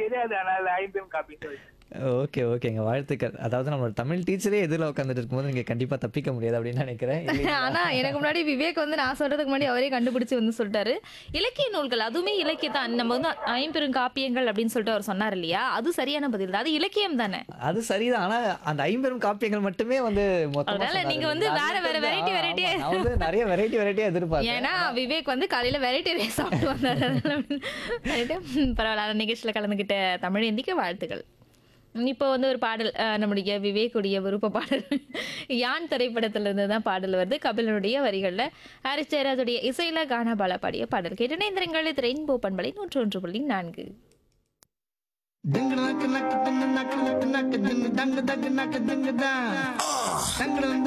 தெரியாது ஆனால் ஐம்பெரும் காப்பி சொல்லி ஓகே ஓகேங்க வாழ்த்துக்கள் அதாவது நம்மளோட தமிழ் டீச்சரே எதிரில் உட்காந்துட்டு இருக்கும்போது நீங்கள் கண்டிப்பாக தப்பிக்க முடியாது அப்படின்னு நினைக்கிறேன் இல்லைங்களா? ஆனா எனக்கு முன்னாடி விவேக் வந்து நான் சொல்றதுக்கு முன்னாடி அவரே கண்டுபிடிச்சு வந்து சொல்லிட்டாரு இலக்கிய நூல்கள் அதுவுமே இலக்கியத்தான் நம்ம வந்து ஐம்பெரும் காப்பியங்கள் அப்படின்னு சொல்லிட்டு அவர் சொன்னார் இல்லையா அது சரியான பதில் தான் அது இலக்கியம் தானே அது சரிதான் ஆனா அந்த ஐம்பெரும் காப்பியங்கள் மட்டுமே வந்து மொத்தமா அதனால சொன்னாரு. நீங்க வந்து அது வேற வேற மட்டும் variety தான். variety- ஆமா, நான் வந்து நிறைய வெரைட்டி வெரைட்டியா எதிர்பார்த்தேன் ஏன்னா விவேக் வந்து காலையில வெரைட்டி ரைஸ் சாப்பிட்டு வந்தாரு அதனால சொல்லிட்டு, ம், பரவாயில்ல அந்த நிகழ்ச்சியில கலந்துக்கிட்ட தமிழ் இந்திக்கு வாழ்த்துக்கள் இப்போ வந்து ஒரு பாடல் அஹ், நம்முடைய விவேக்குடைய விருப்ப பாடல் யான் திரைப்படத்துல இருந்து தான் பாடல் வருது கபிலனுடைய வரிகள்ல ஹாரிஸ் ஜெயராஜுடைய இசையில கானாபாலா பாடிய பாடல் கேட்டு நேந்திரங்கள் இது ரெயின்போ பண்பலை நூற்று ஒன்று புள்ளி நான்கு Ding nak nak ding nak nak nak ding dang dang nak ding da. Dang dang